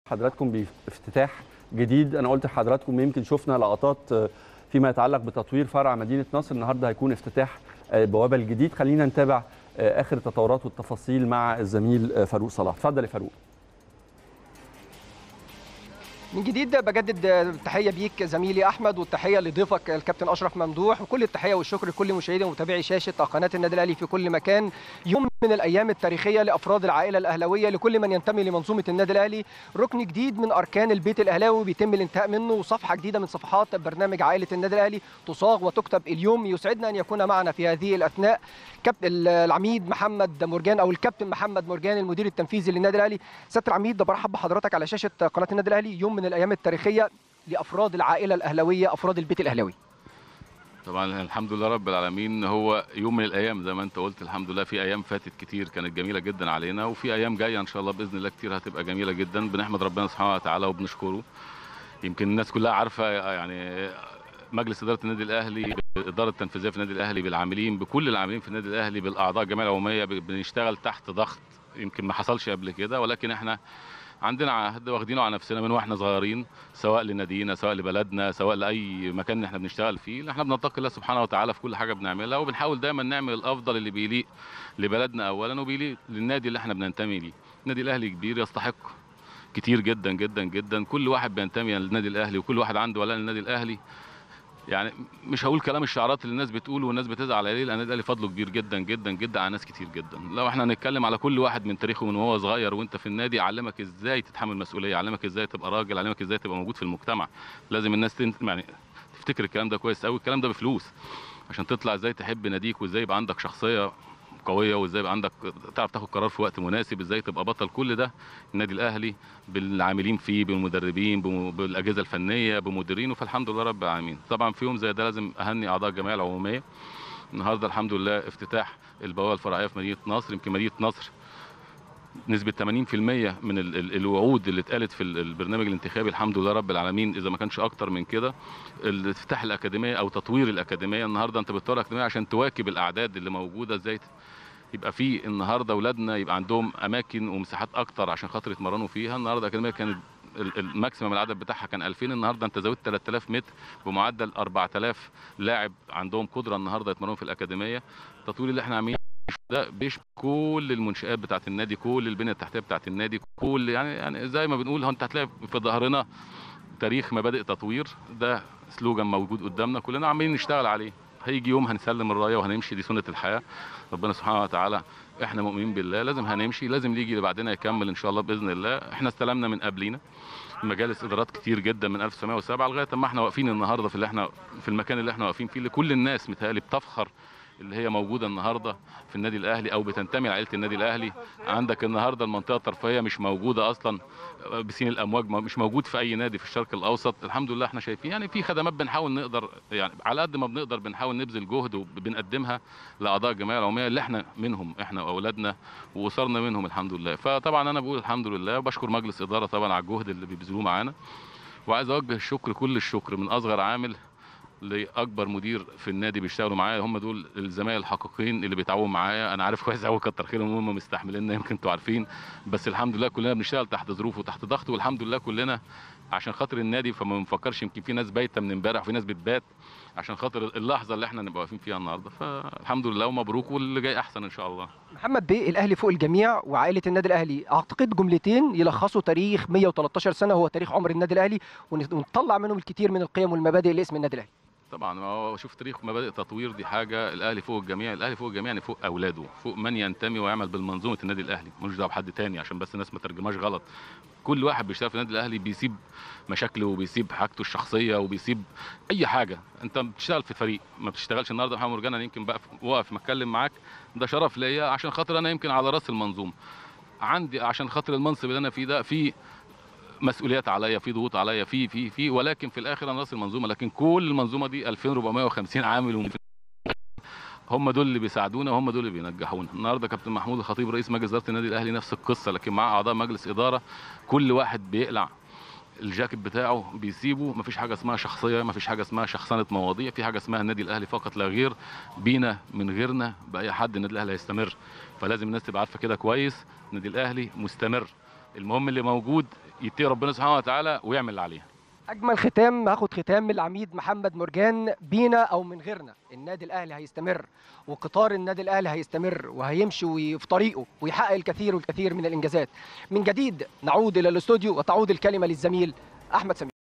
حضراتكم بافتتاح جديد انا قلت لحضراتكم يمكن شفنا لقطات فيما يتعلق بتطوير فرع مدينه نصر النهارده هيكون افتتاح البوابه الجديد خلينا نتابع اخر التطورات والتفاصيل مع الزميل فاروق صلاح اتفضل يا فاروق من جديد بجدد التحيه بيك زميلي احمد والتحيه لضيفك الكابتن اشرف ممدوح وكل التحيه والشكر لكل مشاهدي ومتابعي شاشه قناه النادي الاهلي في كل مكان يوم من الايام التاريخيه لافراد العائله الاهلاويه لكل من ينتمي لمنظومه النادي الاهلي ركن جديد من اركان البيت الاهلاوي بيتم الانتهاء منه وصفحه جديده من صفحات برنامج عائله النادي الاهلي تصاغ وتكتب اليوم يسعدنا ان يكون معنا في هذه الاثناء كابتن العميد محمد مرجان او الكابتن محمد مرجان المدير التنفيذي للنادي الاهلي سياده العميد برحب بحضرتك على شاشه قناه النادي الاهلي يوم من الايام التاريخيه لافراد العائله الاهلاويه افراد البيت الاهلاوي طبعا الحمد لله رب العالمين هو يوم من الايام زي ما انت قلت الحمد لله في ايام فاتت كتير كانت جميله جدا علينا وفي ايام جايه ان شاء الله باذن الله كتير هتبقى جميله جدا بنحمد ربنا سبحانه وتعالى وبنشكره يمكن الناس كلها عارفه يعني مجلس اداره النادي الاهلي الاداره التنفيذيه في النادي الاهلي بالعاملين بكل العاملين في النادي الاهلي بالاعضاء الجمعيه العموميه بنشتغل تحت ضغط يمكن ما حصلش قبل كده ولكن احنا عندنا عهد واخدينه على نفسنا من واحنا صغيرين سواء لنادينا سواء لبلدنا سواء لاي مكان احنا بنشتغل فيه احنا بنتقي الله سبحانه وتعالى في كل حاجه بنعملها وبنحاول دايما نعمل الافضل اللي بيليق لبلدنا اولا وبيليق للنادي اللي احنا بننتمي ليه النادي الاهلي كبير يستحق كتير جدا جدا جدا كل واحد بينتمي للنادي الاهلي وكل واحد عنده ولاء للنادي الاهلي يعني مش هقول كلام الشعارات اللي الناس بتقوله والناس بتزعل عليه لان النادي الاهلي فضله كبير جدا جدا جدا على ناس كتير جدا لو احنا هنتكلم على كل واحد من تاريخه من وهو صغير وانت في النادي علمك ازاي تتحمل مسؤوليه علمك ازاي تبقى راجل علمك ازاي تبقى موجود في المجتمع لازم الناس تنت... يعني تفتكر الكلام ده كويس قوي الكلام ده بفلوس عشان تطلع ازاي تحب ناديك وازاي يبقى عندك شخصيه قويه وازاي يبقى عندك تعرف تاخد قرار في وقت مناسب ازاي تبقى بطل كل ده النادي الاهلي بالعاملين فيه بالمدربين بالاجهزه الفنيه بمديرينه فالحمد لله رب العالمين طبعا في يوم زي ده لازم اهني اعضاء الجمعيه العموميه النهارده الحمد لله افتتاح البوابه الفرعيه في مدينه نصر يمكن مدينه نصر نسبة 80% من ال ال الوعود اللي اتقالت في البرنامج الانتخابي الحمد لله رب العالمين إذا ما كانش أكتر من كده افتتاح الأكاديمية أو تطوير الأكاديمية النهاردة أنت بتطور الأكاديمية عشان تواكب الأعداد اللي موجودة إزاي يبقى في النهارده اولادنا يبقى عندهم اماكن ومساحات اكتر عشان خاطر يتمرنوا فيها النهارده الاكاديميه كانت الماكسيمم العدد بتاعها كان 2000 النهارده انت زودت 3000 متر بمعدل 4000 لاعب عندهم قدره النهارده يتمرنوا في الاكاديميه التطوير اللي احنا عاملينه ده بيشمل كل المنشآت بتاعه النادي كل البنيه التحتيه بتاعه النادي كل يعني يعني زي ما بنقول انت هتلاقي في ظهرنا تاريخ مبادئ تطوير ده سلوجان موجود قدامنا كلنا عمالين نشتغل عليه هيجي يوم هنسلم الرايه وهنمشي دي سنه الحياه ربنا سبحانه وتعالى احنا مؤمنين بالله لازم هنمشي لازم اللي يجي اللي بعدنا يكمل ان شاء الله باذن الله احنا استلمنا من قبلينا مجالس ادارات كتير جدا من 1907 لغايه ما احنا واقفين النهارده في اللي احنا في المكان اللي احنا واقفين فيه اللي كل الناس متهيألي بتفخر اللي هي موجوده النهارده في النادي الاهلي او بتنتمي لعائله النادي الاهلي عندك النهارده المنطقه الترفيهيه مش موجوده اصلا بسين الامواج مش موجود في اي نادي في الشرق الاوسط الحمد لله احنا شايفين يعني في خدمات بنحاول نقدر يعني على قد ما بنقدر بنحاول نبذل جهد وبنقدمها لاعضاء الجمعيه العموميه اللي احنا منهم احنا واولادنا واسرنا منهم الحمد لله فطبعا انا بقول الحمد لله وبشكر مجلس اداره طبعا على الجهد اللي بيبذلوه معانا وعايز اوجه الشكر كل الشكر من اصغر عامل لاكبر مدير في النادي بيشتغلوا معايا هم دول الزمايل الحقيقيين اللي بيتعاونوا معايا انا عارف كويس قوي كتر خيرهم هم مستحمليننا يمكن انتوا عارفين بس الحمد لله كلنا بنشتغل تحت ظروف وتحت ضغط والحمد لله كلنا عشان خاطر النادي فما بنفكرش يمكن في ناس بايته من امبارح وفي ناس بتبات عشان خاطر اللحظه اللي احنا نبقى واقفين فيها النهارده فالحمد لله ومبروك واللي جاي احسن ان شاء الله محمد بيه الاهلي فوق الجميع وعائله النادي الاهلي اعتقد جملتين يلخصوا تاريخ 113 سنه هو تاريخ عمر النادي الاهلي ونطلع منهم الكثير من القيم والمبادئ لاسم النادي الاهلي طبعا هو شوف تاريخ مبادئ تطوير دي حاجه الاهلي فوق الجميع الاهلي فوق الجميع يعني فوق اولاده فوق من ينتمي ويعمل بالمنظومه النادي الاهلي ملوش دعوه بحد تاني عشان بس الناس ما ترجمهاش غلط كل واحد بيشتغل في النادي الاهلي بيسيب مشاكله وبيسيب حاجته الشخصيه وبيسيب اي حاجه انت بتشتغل في فريق ما بتشتغلش النهارده محمد مرجان انا يمكن بقى واقف متكلم معاك ده شرف ليا عشان خاطر انا يمكن على راس المنظومه عندي عشان خاطر المنصب اللي انا فيه ده في مسؤوليات عليا في ضغوط عليا في في في ولكن في الاخر انا راس المنظومه لكن كل المنظومه دي 2450 عامل هم دول اللي بيساعدونا وهم دول اللي بينجحونا النهارده كابتن محمود الخطيب رئيس مجلس اداره النادي الاهلي نفس القصه لكن مع اعضاء مجلس اداره كل واحد بيقلع الجاكيت بتاعه بيسيبه مفيش حاجه اسمها شخصيه مفيش حاجه اسمها شخصنه مواضيع في حاجه اسمها النادي الاهلي فقط لا غير بينا من غيرنا باي حد النادي الاهلي هيستمر فلازم الناس تبقى عارفه كده كويس النادي الاهلي مستمر المهم اللي موجود يتقي ربنا سبحانه وتعالى ويعمل اللي عليه اجمل ختام هاخد ختام من العميد محمد مرجان بينا او من غيرنا النادي الاهلي هيستمر وقطار النادي الاهلي هيستمر وهيمشي وي- في طريقه ويحقق الكثير والكثير من الانجازات من جديد نعود الى الاستوديو وتعود الكلمه للزميل احمد سمير